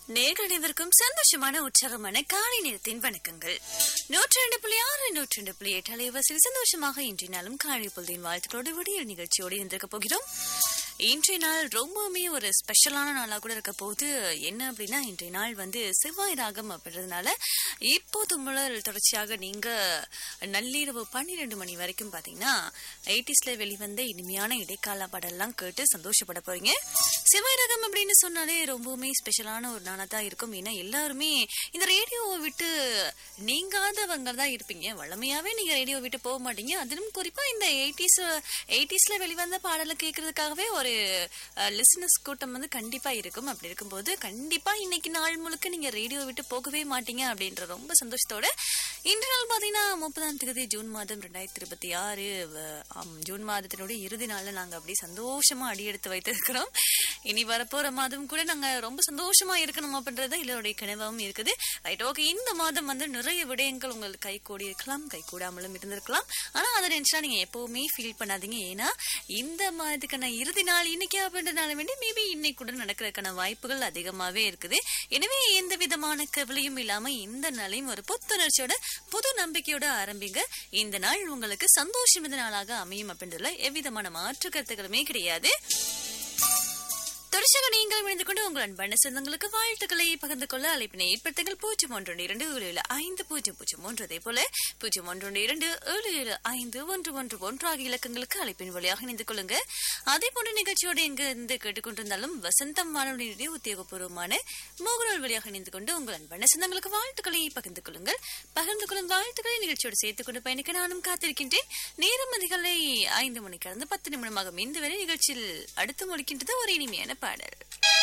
நேர்கள் அனைவருக்கும் சந்தோஷமான உற்சாகமான காலை நேரத்தின் வணக்கங்கள் நூற்றி ரெண்டு புள்ளி ஆறு நூற்றி ரெண்டு புள்ளி எட்டு அலைவாசியில் சந்தோஷமாக இன்றைய நாளும் காலை பொழுதின் வாழ்த்துக்களோடு விடியல் நிகழ்ச்சியோடு இருந்திருக்க போகிறோம் இன்றைய நாள் ரொம்பவுமே ஒரு ஸ்பெஷலான நாளாக கூட இருக்க போது என்ன அப்படின்னா இன்றைய நாள் வந்து செவ்வாய் ராகம் அப்படின்றதுனால இப்போது முதல் தொடர்ச்சியாக நீங்க நள்ளிரவு பன்னிரெண்டு மணி வரைக்கும் பாத்தீங்கன்னா எயிட்டிஸ்ல வெளிவந்த இனிமையான இடைக்கால பாடல்லாம் கேட்டு சந்தோஷப்பட போறீங்க செவ்வாய் ராகம் அப்படின்னு சொன்னாலே ரொம்பவுமே ஸ்பெஷலான ஒரு நாளாக தான் இருக்கும் ஏன்னா எல்லாருமே இந்த ரேடியோவை விட்டு நீங்காதவங்க தான் இருப்பீங்க வளமையாவே நீங்க ரேடியோ விட்டு போக மாட்டீங்க அதிலும் குறிப்பா இந்த எயிட்டிஸ் எயிட்டிஸ்ல வெளிவந்த பாடலை கேட்கறதுக்காகவே ஒரு லிசனஸ் கூட்டம் வந்து கண்டிப்பா இருக்கும் அப்படி இருக்கும்போது கண்டிப்பா இன்னைக்கு நாள் முழுக்க நீங்க ரேடியோ விட்டு போகவே மாட்டீங்க அப்படின்ற ரொம்ப சந்தோஷத்தோட இன்று நாள் பாத்தீங்கன்னா முப்பதாம் தேதி ஜூன் மாதம் ரெண்டாயிரத்தி இருபத்தி ஆறு ஜூன் மாதத்தினுடைய இறுதி நாள்ல நாங்க அப்படி சந்தோஷமா அடியெடுத்து வைத்திருக்கிறோம் இனி வரப்போற மாதம் கூட நாங்க ரொம்ப சந்தோஷமா இருக்கணும் அப்படின்றது எல்லோருடைய கனவாகவும் இருக்குது ரைட் ஓகே இந்த மாதம் வந்து நிறைய விடயங்கள் உங்களுக்கு கை கூடி இருக்கலாம் கை கூடாமலும் இருந்திருக்கலாம் ஆனா அதை நினைச்சா நீங்க எப்பவுமே ஃபீல் பண்ணாதீங்க ஏன்னா இந்த மாதத்துக்கான இறுதி நாள் இன்னைக்கு அப்படின்றதுனால வேண்டி மேபி இன்னைக்கு கூட நடக்கிறதுக்கான வாய்ப்புகள் அதிகமாவே இருக்குது எனவே எந்த விதமான கவலையும் இல்லாம இந்த நாளையும் ஒரு புத்துணர்ச்சியோட புது நம்பிக்கையோட ஆரம்பிங்க இந்த நாள் உங்களுக்கு சந்தோஷம் இந்த நாளாக அமையும் அப்படின்றதுல எவ்விதமான மாற்று கருத்துக்களுமே கிடையாது தொடர்ச்சியாக நீங்கள் இணைந்து கொண்டு உங்கள் அன்பான சொந்தங்களுக்கு வாழ்த்துக்களை பகிர்ந்து கொள்ள அழைப்பினை ஏற்படுத்துங்கள் பூஜ்ஜியம் ஒன்று இரண்டு ஏழு ஏழு ஐந்து பூஜ்ஜியம் பூஜ்ஜியம் ஒன்று அதே போல பூஜ்ஜியம் ஒன்று இரண்டு ஏழு ஏழு ஐந்து ஒன்று ஒன்று ஒன்று ஆகிய இலக்கங்களுக்கு அழைப்பின் வழியாக இணைந்து கொள்ளுங்க அதே போன்ற நிகழ்ச்சியோடு எங்க இருந்து கேட்டுக்கொண்டிருந்தாலும் வசந்தம் வானொலியுடைய உத்தியோகபூர்வமான மோகனூல் வழியாக இணைந்து கொண்டு உங்கள் அன்பான சொந்தங்களுக்கு வாழ்த்துக்களை பகிர்ந்து கொள்ளுங்கள் பகிர்ந்து கொள்ளும் வாழ்த்துக்களை நிகழ்ச்சியோடு சேர்த்துக் கொண்டு பயணிக்க நானும் காத்திருக்கின்றேன் நேரம் அதிகாலை ஐந்து மணிக்கு கடந்து பத்து நிமிடமாக இந்த வரை நிகழ்ச்சியில் அடுத்து முடிக்கின்றது ஒரு இனிமையான பாடல்